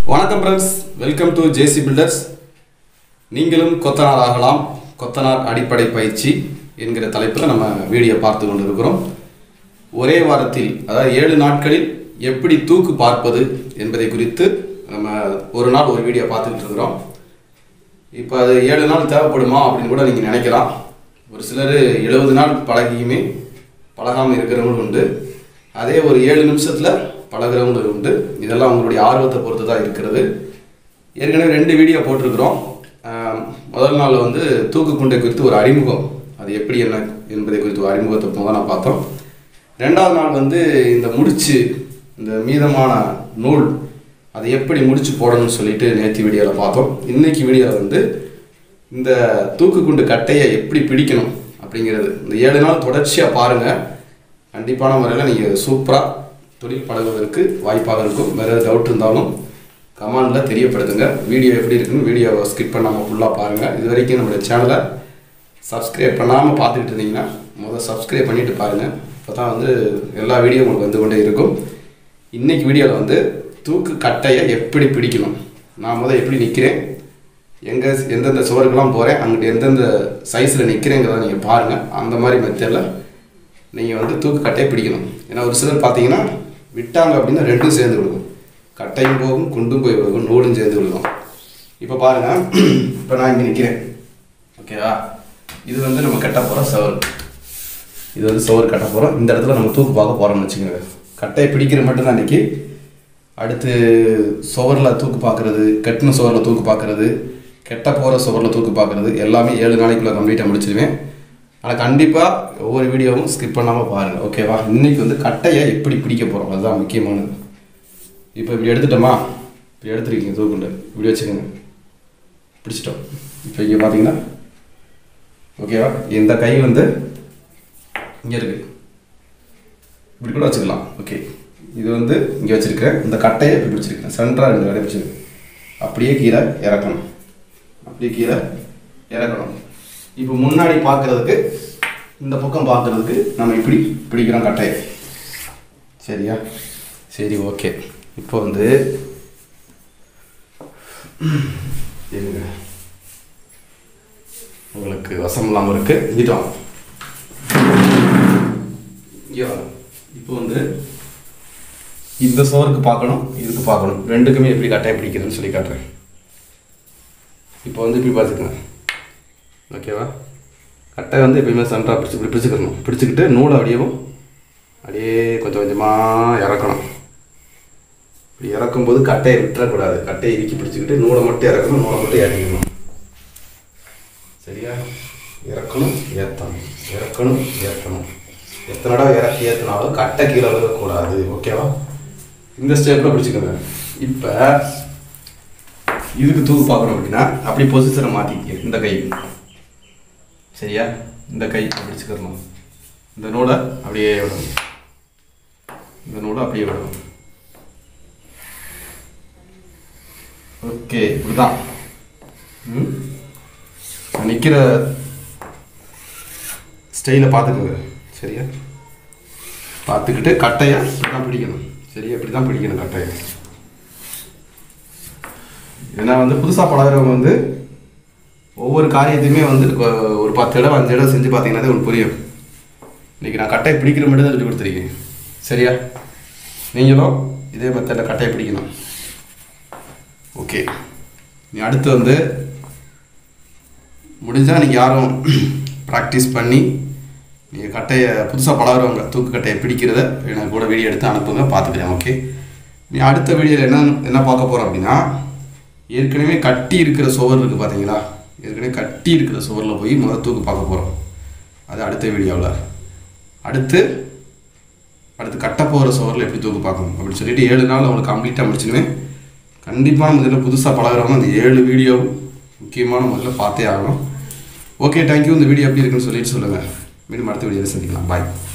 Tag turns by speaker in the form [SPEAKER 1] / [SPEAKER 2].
[SPEAKER 1] வணக்கம் friends welcome to JC Builders நீங்களும் கொத்தனார் ஆகலாம் கொத்தனார் அடிப்படை பயிற்சி என்கிற தலைப்பில் நம்ம வீடியோ பார்த்து கொண்டு இருக்கிறோம் ஒரே வாரத்தில் அதாவது ஏழு நாட்களில் எப்படி தூக்கு பார்ப்பது என்பதை குறித்து நம்ம ஒரு நாள் ஒரு வீடியோ பார்த்துக்கிட்டு இருக்கிறோம் இப்போ அது ஏழு நாள் தேவைப்படுமா அப்படின்னு கூட நீங்கள் நினைக்கலாம் ஒரு சிலர் எழுபது நாள் பழகியுமே பழகாமல் இருக்கிறவங்களும் உண்டு அதே ஒரு ஏழு நிமிஷத்தில் பழகிறவங்களும் உண்டு இதெல்லாம் உங்களுடைய ஆர்வத்தை பொறுத்து தான் இருக்கிறது ஏற்கனவே ரெண்டு வீடியோ போட்டிருக்கிறோம் ஆம், முதல் நாள் வந்து தூக்கு குண்டை குறித்து ஒரு அறிமுகம் அது எப்படி என்ன என்பதை குறித்து ஒரு அறிமுகத்தை முதல்ல நான் பார்த்தோம் ரெண்டாவது நாள் வந்து இந்த முடிச்சு இந்த மீதமான நூல் அதை எப்படி முடிச்சு போடணும்னு சொல்லிட்டு நேற்று வீடியோவில் பார்த்தோம் இன்னைக்கு வீடியோவில் வந்து இந்த தூக்கு குண்டு கட்டையை எப்படி பிடிக்கணும் அப்படிங்கிறது இந்த ஏழு நாள் தொடர்ச்சியாக பாருங்கள் கண்டிப்பான முறையில் நீங்கள் சூப்பராக தொழில் பழகுவதற்கு வாய்ப்பாக இருக்கும் வேறு ஏதாவது டவுட் இருந்தாலும் கமெண்டில் தெரியப்படுத்துங்க வீடியோ எப்படி இருக்குன்னு வீடியோவை ஸ்கிப் பண்ணாமல் ஃபுல்லாக பாருங்கள் இது வரைக்கும் நம்மளுடைய சேனலை சப்ஸ்கிரைப் பண்ணாமல் பார்த்துக்கிட்டு இருந்தீங்கன்னா முதல் சப்ஸ்கிரைப் பண்ணிட்டு பாருங்கள் அப்போ தான் வந்து எல்லா வீடியோ உங்களுக்கு வந்து கொண்டே இருக்கும் இன்னைக்கு வீடியோவில் வந்து தூக்கு கட்டையை எப்படி பிடிக்கணும் நான் முதல் எப்படி நிற்கிறேன் எங்கே எந்தெந்த சுவருக்கெல்லாம் போகிறேன் அங்கிட்டு எந்தெந்த சைஸில் நிற்கிறேங்கிறத நீங்கள் பாருங்கள் அந்த மாதிரி மெத்தடில் நீங்கள் வந்து தூக்கு கட்டையை பிடிக்கணும் ஏன்னா ஒரு சிலர் பார்த்தீங்கன்னா விட்டாங்க அப்படின்னா ரெண்டும் சேர்ந்து விழுகும் கட்டையும் போகும் குண்டும் போய் விழுகும் நூலும் சேர்ந்து விழுகும் இப்போ பாருங்கள் இப்போ நான் இங்கே நிற்கிறேன் ஓகேவா இது வந்து நம்ம கட்ட போகிற சவர் இது வந்து சவர் கட்ட போகிறோம் இந்த இடத்துல நம்ம தூக்கு பார்க்க போகிறோம்னு வச்சுக்கோங்க கட்டையை பிடிக்கிற மட்டும்தான் அன்றைக்கி அடுத்து சுவரில் தூக்கு பார்க்குறது கட்டின சுவரில் தூக்கு பார்க்குறது கெட்ட போகிற சுவரில் தூக்கு பார்க்குறது எல்லாமே ஏழு நாளைக்குள்ளே கம்ப்ளீட்டாக முடிச்சிடுவேன் ஆனால் கண்டிப்பாக ஒவ்வொரு வீடியோவும் ஸ்கிப் பண்ணாமல் பாருங்கள் ஓகேவா இன்னைக்கு வந்து கட்டையை எப்படி பிடிக்க போகிறோம் அதுதான் முக்கியமானது இப்போ இப்படி எடுத்துட்டோமா இப்படி எடுத்துருக்கீங்க தூக்குண்டு இப்படி வச்சுக்கோங்க பிடிச்சிட்டோம் இப்போ இங்கே பார்த்தீங்கன்னா ஓகேவா இந்த கை வந்து இங்கே இருக்குது இப்படி கூட வச்சுக்கலாம் ஓகே இது வந்து இங்கே வச்சுருக்கேன் இந்த கட்டையை இப்படி பிடிச்சிருக்கேன் சென்டராக ரெண்டு கடை பிடிச்சிருக்கேன் அப்படியே கீழே இறக்கணும் அப்படியே கீழே இறக்கணும் இப்போ முன்னாடி பார்க்கறதுக்கு இந்த பக்கம் பார்க்கறதுக்கு நம்ம இப்படி பிடிக்கிறோம் கட்டையை சரியா சரி ஓகே இப்போ வந்து இருங்க உங்களுக்கு வசம் இல்லாமல் இருக்கு இங்கிட்டு வாங்க இங்கே வாங்க இப்போ வந்து இந்த சோருக்கு பார்க்கணும் இதுக்கு பார்க்கணும் ரெண்டுக்குமே எப்படி கட்டையை பிடிக்கிறதுன்னு சொல்லி காட்டுறேன் இப்போ வந்து இப்படி பார்த்துக்கங்க ஓகேவா கட்டை வந்து எப்பயுமே சென்டராக பிடிச்சி இப்படி பிடிச்சிக்கணும் பிடிச்சிக்கிட்டு நூலை அப்படியேவும் அப்படியே கொஞ்சம் கொஞ்சமாக இறக்கணும் இப்படி இறக்கும்போது கட்டையை விட்டுறக்கூடாது கட்டையை இறுக்கி பிடிச்சிக்கிட்டு நூலை மட்டும் இறக்கணும் நூலை மட்டும் இறக்கணும் சரியா இறக்கணும் ஏற்றணும் இறக்கணும் ஏற்றணும் எத்தனை தடவை இறக்கி ஏற்றினாலும் கட்டை கீழே விழக்கூடாது ஓகேவா இந்த ஸ்டெப்பில் பிடிச்சிக்கோங்க இப்போ இதுக்கு தூக்கு பார்க்கணும் அப்படின்னா அப்படி பொசிஷனை மாற்றிக்க இந்த கை சரியா இந்த கை பிடிச்சிக்கிறணும் இந்த நூலை அப்படியே விடணும் இந்த நூலை அப்படியே விடணும் ஓகே இப்படிதான் ம் நான் நிற்கிற ஸ்டைலை பார்த்துக்கோங்க சரியா பார்த்துக்கிட்டு கட்டையை இப்படி தான் பிடிக்கணும் சரியா இப்படி தான் பிடிக்கணும் கட்டையை ஏன்னா வந்து புதுசாக பழகிறவங்க வந்து ஒவ்வொரு காரியத்தையுமே வந்து கொ- ஒரு பத்து தடவை அஞ்சு தடவை செஞ்சு பார்த்தீங்கன்னா உங்களுக்கு புரியும் இன்னைக்கு நான் கட்டையை பிடிக்கிற மட்டும் தான் சொல்லி கொடுத்துருக்கேன் சரியா நீங்களும் இதே மெத்தடில் கட்டையை பிடிக்கணும் ஓகே நீ அடுத்து வந்து முடிஞ்சால் நீங்கள் யாரும் ப்ராக்டிஸ் பண்ணி நீங்கள் கட்டையை புதுசாக பழகுறவங்க தூக்கு கட்டையை பிடிக்கிறத எனக்கு கூட வீடியோ எடுத்து அனுப்புங்க பார்த்துக்கிறேன் ஓகே நீ அடுத்த வீடியோவில் என்ன என்ன பார்க்க போகிறோம் அப்படின்னா ஏற்கனவே கட்டி இருக்கிற சுவர் இருக்குது பார்த்தீங்களா ஏற்கனவே கட்டி இருக்கிற சுவரில் போய் முதல் தூக்கு பார்க்க போகிறோம் அது அடுத்த வீடியோவில் அடுத்து அடுத்து கட்ட போகிற சுவரில் எப்படி தூக்கு பார்க்கணும் அப்படின்னு சொல்லிட்டு ஏழு நாள் அவங்களுக்கு கம்ப்ளீட்டாக முடிச்சிடுவேன் கண்டிப்பான முதல்ல புதுசாக பழகுறவங்க அந்த ஏழு வீடியோ முக்கியமான முதல்ல பார்த்தே ஆகணும் ஓகே தேங்க்யூ இந்த வீடியோ எப்படி இருக்குன்னு சொல்லிட்டு சொல்லுங்கள் மீண்டும் அடுத்த வீடியோவில் சந்திக்கலாம் பாய்